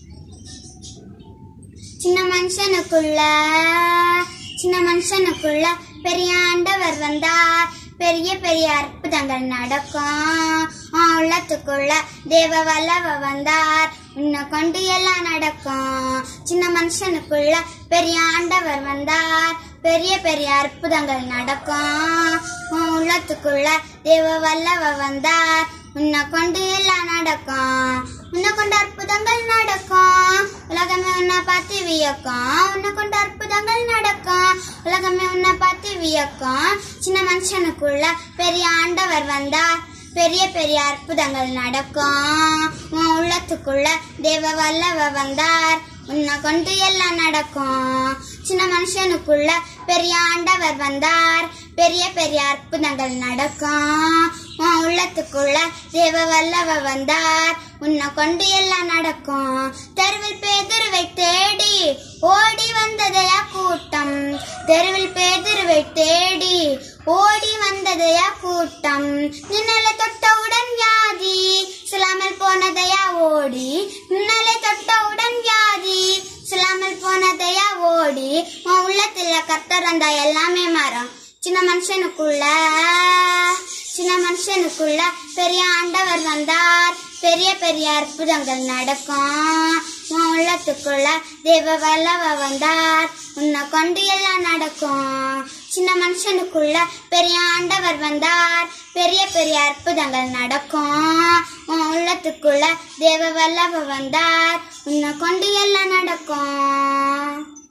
சின்ன மனுஷனுக்குள்ள சின்ன மனுஷனுக்குள்ள பெரிய ஆண்டவர் வந்தார் பெரிய பெரிய அற்புதங்கள் நடக்கும் உன் உள்ளத்துக்குள்ள தேவ வல்லவ வந்தார் உன்னை கொண்டு எல்லாம் நடக்கும் சின்ன மனுஷனுக்குள்ள பெரிய ஆண்டவர் வந்தார் பெரிய பெரிய அற்புதங்கள் நடக்கும் உன் உள்ளத்துக்குள்ள தேவ வல்லவ வந்தார் உன்னை கொண்டு எல்லாம் நடக்கும் உன்னை கொண்டு அற்புதங்கள் நடக்கும் உலகமே உன்னை பார்த்து வியக்கும் உன்னை கொண்டு அற்புதங்கள் நடக்கும் உலகமே உன்னை பார்த்து வியக்கும் சின்ன மனுஷனுக்குள்ள பெரிய ஆண்டவர் வந்தார் பெரிய பெரிய அற்புதங்கள் நடக்கும் உன் உள்ளத்துக்குள்ள தேவ வல்லவ வந்தார் உன்னை கொண்டு எல்லாம் நடக்கும் சின்ன மனுஷனுக்குள்ள பெரிய ஆண்டவர் வந்தார் பெரிய பெரிய அற்புதங்கள் நடக்கும் உன் உள்ளத்துக்குள்ள தேவ வல்லவ வந்தார் உன்னை கொண்டு எல்லாம் நடக்கும் தெருவில் பேதுருவை தேடி ஓடி வந்ததையா கூட்டம் தெருவில் பேதுருவை தேடி ஓடி வந்ததையா கூட்டம் நின்னலை தொட்டவுடன் வியாதி சொல்லாமல் போனதையா ஓடி நின்னலை தொட்டவுடன் வியாதி சொல்லாமல் போனதையா ஓடி உன் உள்ளத்துல கர்த்தர் வந்தா எல்லாமே மாறும் சின்ன மனுஷனுக்குள்ள சின்ன மனுஷனுக்குள்ள பெரிய ஆண்டவர் வந்தார் பெரிய பெரிய அற்புதங்கள் நடக்கும் உன் உள்ளத்துக்குள்ள தேவ வல்லவ வந்தார் உன்னை கொண்டு எல்லாம் நடக்கும் சின்ன மனுஷனுக்குள்ள பெரிய ஆண்டவர் வந்தார் பெரிய பெரிய அற்புதங்கள் நடக்கும் உன் உள்ளத்துக்குள்ள தேவ வல்லவ வந்தார் உன்னை கொண்டு எல்லாம் நடக்கும்